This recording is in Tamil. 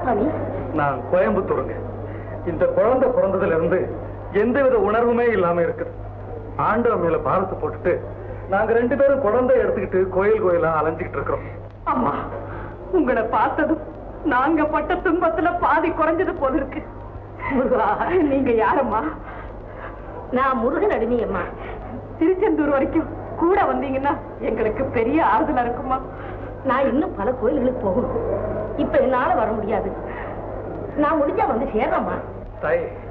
சுவாமி நான் கோயம்புத்தூருங்க இந்த குழந்தை பிறந்ததுல இருந்து எந்தவித உணர்வுமே இல்லாம இருக்குது ஆண்டவன் மேல பாரத்தை போட்டுட்டு நாங்க ரெண்டு பேரும் குழந்தை எடுத்துக்கிட்டு கோயில் கோயிலா அலைஞ்சுக்கிட்டு இருக்கிறோம் அம்மா உங்களை பார்த்ததும் நாங்க பட்ட துன்பத்துல பாதி குறைஞ்சது போல இருக்கு முருகா நீங்க யாரம்மா நான் முருகன் அடிமை அம்மா திருச்செந்தூர் வரைக்கும் கூட வந்தீங்கன்னா எங்களுக்கு பெரிய ஆறுதலா இருக்குமா நான் இன்னும் பல கோயில்களுக்கு போகணும் இப்ப என்னால வர முடியாது நான் முடிஞ்சா வந்து சேர்றேம்மா தாய்